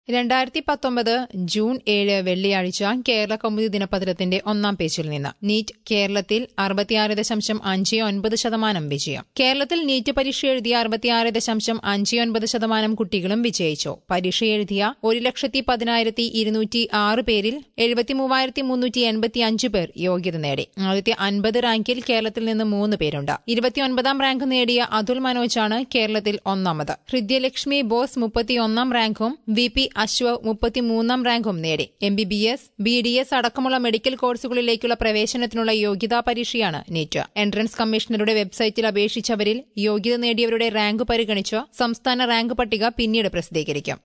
രണ്ടായിരത്തി പത്തൊമ്പത് ജൂൺ ഏഴ് വെള്ളിയാഴ്ച കേരള കൗമുദി ദിനപത്രത്തിന്റെ ഒന്നാം പേജിൽ നിന്ന് നീറ്റ് കേരളത്തിൽ അറുപത്തിയാറ് ദശാംശം അഞ്ച് ഒൻപത് ശതമാനം വിജയം കേരളത്തിൽ നീറ്റ് പരീക്ഷ എഴുതിയ അറുപത്തിയാറ് ദശാംശം അഞ്ച് ഒൻപത് ശതമാനം കുട്ടികളും വിജയിച്ചു പരീക്ഷ എഴുതിയ ഒരു ലക്ഷത്തി പതിനായിരത്തി ഇരുന്നൂറ്റി ആറ് പേരിൽ എഴുപത്തി മൂവായിരത്തി മുന്നൂറ്റി എൺപത്തി അഞ്ച് പേർ യോഗ്യത നേടി ആദ്യത്തെ അൻപത് റാങ്കിൽ കേരളത്തിൽ നിന്ന് മൂന്ന് പേരുണ്ട് ഇരുപത്തിയൊൻപതാം റാങ്ക് നേടിയ അതുൽ മനോജാണ് കേരളത്തിൽ ഒന്നാമത് ഹൃദ്യലക്ഷ്മി ബോസ് മുപ്പത്തിയൊന്നാം റാങ്കും വി പി അശ്വ മുപ്പത്തിമൂന്നാം റാങ്കും നേടി M B B S B D S അടക്കമുള്ള മെഡിക്കൽ കോഴ്സുകളിലേക്കുള്ള പ്രവേശനത്തിനുള്ള യോഗ്യതാ പരീക്ഷയാണ് നീറ്റ് എൻട്രൻസ് കമ്മീഷണറുടെ വെബ്സൈറ്റിൽ അപേക്ഷിച്ചവരിൽ യോഗ്യത നേടിയവരുടെ റാങ്ക് പരിഗണിച്ച് സംസ്ഥാന റാങ്ക് പട്ടിക പിന്നീട് പ്രസിദ്ധീകരിക്കും